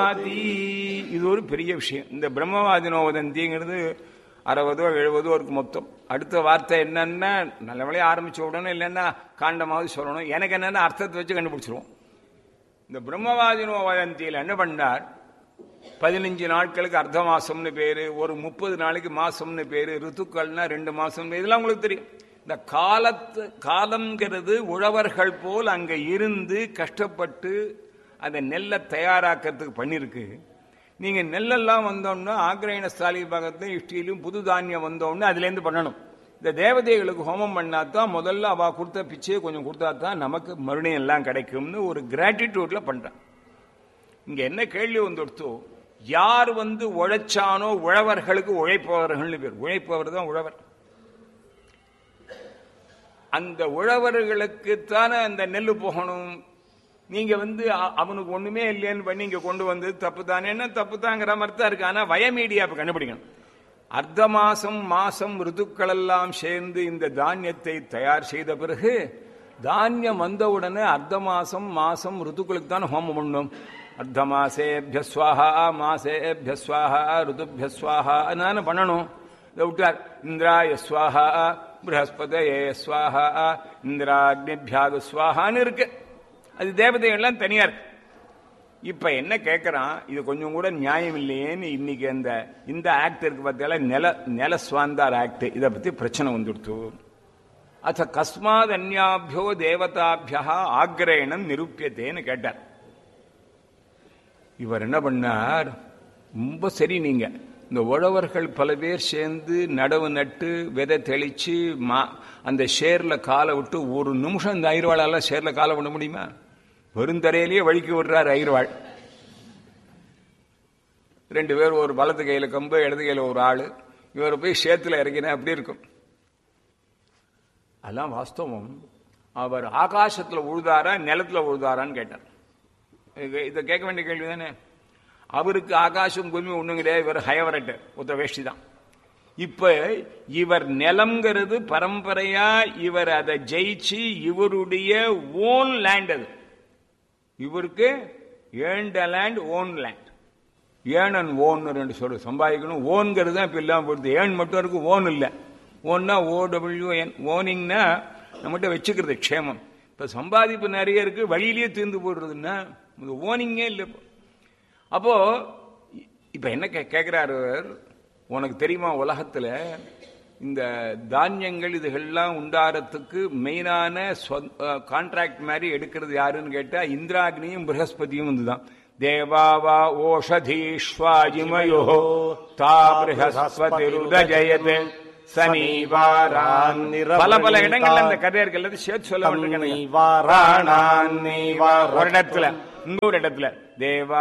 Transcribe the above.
பிரம்மவாதி இது ஒரு பெரிய விஷயம் இந்த பிரம்மவாதினோ வதந்திங்கிறது அறுபதோ எழுபதோ இருக்கு மொத்தம் அடுத்த வார்த்தை என்னன்னா நல்ல வேலையை ஆரம்பிச்ச உடனே இல்லைன்னா காண்டமாவது சொல்லணும் எனக்கு என்னன்னா அர்த்தத்தை வச்சு கண்டுபிடிச்சிருவோம் இந்த பிரம்மவாதினோ வதந்தியில் என்ன பண்ணார் பதினஞ்சு நாட்களுக்கு அர்த்த மாசம்னு பேரு ஒரு முப்பது நாளைக்கு மாசம்னு பேரு ரித்துக்கள்னா ரெண்டு மாசம் இதெல்லாம் உங்களுக்கு தெரியும் இந்த காலத்து காலம்ங்கிறது உழவர்கள் போல் அங்க இருந்து கஷ்டப்பட்டு அந்த நெல்லை தயாராக்கிறதுக்கு பண்ணிருக்கு நீங்க நெல்லெல்லாம் வந்தோம்னா ஆக்ரயண ஸ்தாலி பாகத்தையும் இஷ்டியிலும் புது தானியம் வந்தோம்னா அதுலேருந்து பண்ணணும் இந்த தேவதைகளுக்கு ஹோமம் பண்ணாதான் முதல்ல அவ கொடுத்த பிச்சையை கொஞ்சம் கொடுத்தா தான் நமக்கு மறுபடியும் எல்லாம் கிடைக்கும்னு ஒரு கிராட்டிடியூட்ல பண்றான் இங்க என்ன கேள்வி வந்துடுத்தோ யார் வந்து உழைச்சானோ உழவர்களுக்கு உழைப்பவர்கள்னு பேர் உழைப்பவர் தான் உழவர் அந்த உழவர்களுக்கு தானே அந்த நெல் போகணும் நீங்க வந்து அ- அவனுக்கு ஒண்ணுமே இல்லைன்னு பண்ணி இங்க கொண்டு வந்து தப்பு தானேன்னா தப்பு தாங்கிற மாதிரி தான் இருக்கு ஆனா வயமீடியா இப்ப கண்டுபிடிக்கணும் அர்த்த மாசம் மாசம் ருதுக்கள் எல்லாம் சேர்ந்து இந்த தானியத்தை தயார் செய்த பிறகு தானியம் வந்தவுடனே அர்த்த மாசம் மாசம் ருத்துக்களுக்கு தான் ஹோமம் பண்ணும் அர்த்த மாசேபியஸ்வாஹா மாசேபியஸ்வாஹா ருதுபியஸ்வாஹா நானே பண்ணணும் இதை விட்டார் இந்திராய ஸ்வாஹா பிரகஸ்பதயே ஸ்வாஹா இந்திராக்னிபியாக ஸ்வாஹான்னு இருக்கு அது தேவதைகள்லாம் தனியா இருக்கு இப்ப என்ன கேட்கறான் இது கொஞ்சம் கூட நியாயம் இல்லையேன்னு இன்னைக்கு அந்த இந்த ஆக்ட் இருக்கு பார்த்தால நில நில சுவாந்தார் ஆக்ட் இதை பத்தி பிரச்சனை வந்துடுத்து அச்ச கஸ்மாத் அந்யாபியோ தேவதாபியா ஆக்ரேணம் நிரூபியத்தேன்னு கேட்டார் இவர் என்ன பண்ணார் ரொம்ப சரி நீங்க இந்த உழவர்கள் பல பேர் சேர்ந்து நடவு நட்டு விதை தெளிச்சு மா அந்த ஷேர்ல காலை விட்டு ஒரு நிமிஷம் இந்த ஐர்வாளால ஷேர்ல காலை விட முடியுமா வெறுந்தரையிலேயே வழிக்கு விடுறார் ஐர்வாள் ரெண்டு பேர் ஒரு வலது கையில கம்பு இடது கையில ஒரு ஆளு இவர் போய் சேத்துல இறங்கினா அப்படி இருக்கும் அதெல்லாம் வாஸ்தவம் அவர் ஆகாசத்துல உழுதாரா நிலத்துல உழுதாரான்னு கேட்டார் இது- இதை கேட்க வேண்டிய கேள்வி தானே அவருக்கு ஆகாசம் பூமி ஒண்ணும் கிடையாது இவர் ஹயவரட்டு ஒத்த வேஷ்டி தான் இப்ப இவர் நிலம்ங்கிறது பரம்பரையா இவர் அதை ஜெயிச்சு இவருடைய ஓன் லேண்ட் அது இவருக்கு ஏண்ட லேண்ட் ஓன் லேண்ட் ஏன் அண்ட் ஓன் ரெண்டு சொல்லு சம்பாதிக்கணும் ஓன்கிறது தான் இப்ப இல்லாம போடுது ஏன் மட்டும் இருக்கு ஓன் இல்லை ஓன்னா ஓ டபிள்யூ என் ஓனிங்னா நம்மகிட்ட வச்சுக்கிறது க்ஷேமம் இப்ப சம்பாதிப்பு நிறைய இருக்கு வழியிலேயே தீர்ந்து போடுறதுன்னா இது ஓனிங்கே இல்லை இப்போ. அப்போ இ- இப்ப என்ன கே- கேக்குறாரு அவர், உனக்கு தெரியுமா உலகத்துல இந்த தானியங்கள் இதுகள்லாம் உண்டாரத்துக்கு மெயினான கான்ட்ராக்ட் மாதிரி எடுக்கிறது யாருன்னு கேட்டா இந்திராக்னியும் பிரகஸ்பதியும் வந்துதான் தேவாவா ஓஷதீஸ்வாஜிமயோ தா பிரகஸ்பதிருதஜயத் சனீவாரான் பல பல இடங்கள்ல அந்த கதை இருக்கு எல்லாத்தையும் சேர்த்து சொல்ல வேண்டியிருக்கேன் நிவாராணான் நிவார ஒரு இடத்துல இன்னொரு இடத்துல தேவா